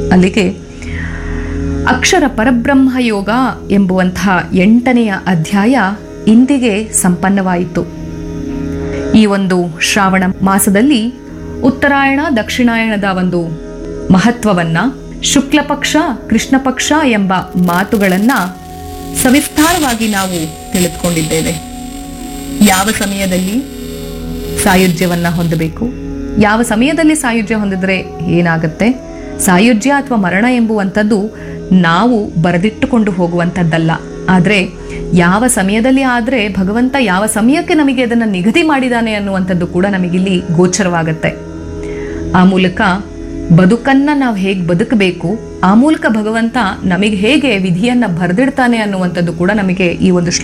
ಅಲ್ಲಿಗೆ ಅಕ್ಷರ ಪರಬ್ರಹ್ಮ ಯೋಗ ಎಂಬುವಂತಹ ಎಂಟನೆಯ ಅಧ್ಯಾಯ ಇಂದಿಗೆ ಸಂಪನ್ನವಾಯಿತು ಈ ಒಂದು ಶ್ರಾವಣ ಮಾಸದಲ್ಲಿ ಉತ್ತರಾಯಣ ದಕ್ಷಿಣಾಯಣದ ಒಂದು ಮಹತ್ವವನ್ನ ಶುಕ್ಲ ಪಕ್ಷ ಕೃಷ್ಣ ಪಕ್ಷ ಎಂಬ ಮಾತುಗಳನ್ನ ಸವಿಸ್ತಾರವಾಗಿ ನಾವು ತಿಳಿದುಕೊಂಡಿದ್ದೇವೆ ಯಾವ ಸಮಯದಲ್ಲಿ ಸಾಯುಜ್ಯವನ್ನ ಹೊಂದಬೇಕು ಯಾವ ಸಮಯದಲ್ಲಿ ಸಾಯುಜ್ಯ ಹೊಂದಿದ್ರೆ ಏನಾಗುತ್ತೆ ಸಾಯುಜ್ಯ ಅಥವಾ ಮರಣ ಎಂಬುವಂಥದ್ದು ನಾವು ಬರೆದಿಟ್ಟುಕೊಂಡು ಹೋಗುವಂಥದ್ದಲ್ಲ ಆದರೆ ಯಾವ ಸಮಯದಲ್ಲಿ ಆದರೆ ಭಗವಂತ ಯಾವ ಸಮಯಕ್ಕೆ ನಮಗೆ ಅದನ್ನು ನಿಗದಿ ಮಾಡಿದಾನೆ ಅನ್ನುವಂಥದ್ದು ಕೂಡ ನಮಗಿಲ್ಲಿ ಗೋಚರವಾಗತ್ತೆ ಆ ಮೂಲಕ ಬದುಕನ್ನ ನಾವು ಹೇಗೆ ಬದುಕಬೇಕು ಆ ಮೂಲಕ ಭಗವಂತ ನಮಗೆ ಹೇಗೆ ವಿಧಿಯನ್ನ ಬರೆದಿಡ್ತಾನೆ ಅನ್ನುವಂಥದ್ದು ಕೂಡ ನಮಗೆ ಈ ಒಂದು